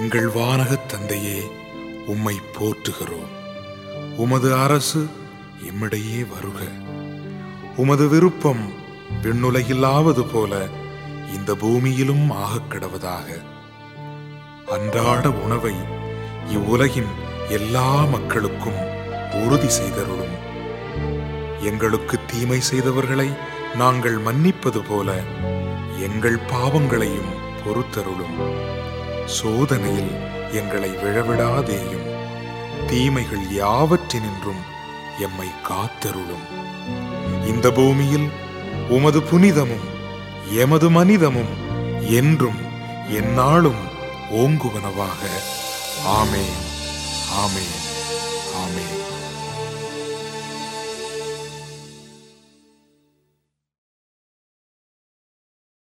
எங்கள் வானகத் தந்தையே உம்மை போற்றுகிறோம் உமது அரசு எம்மிடையே வருக உமது விருப்பம் விண்ணுலகிலாவது போல இந்த பூமியிலும் ஆகக் கடவதாக அன்றாட உணவை இவ்வுலகின் எல்லா மக்களுக்கும் உறுதி செய்தருளும் எங்களுக்கு தீமை செய்தவர்களை நாங்கள் மன்னிப்பது போல எங்கள் பாவங்களையும் பொறுத்தருளும் சோதனையில் எங்களை விழவிடாதேயும் தீமைகள் யாவற்றினின்றும் எம்மை காத்தருளும் இந்த பூமியில் உமது புனிதமும் எமது மனிதமும் என்றும் எந்நாளும் ஓங்குவனவாக ஆமேன் ஆமேன் ஆமேன்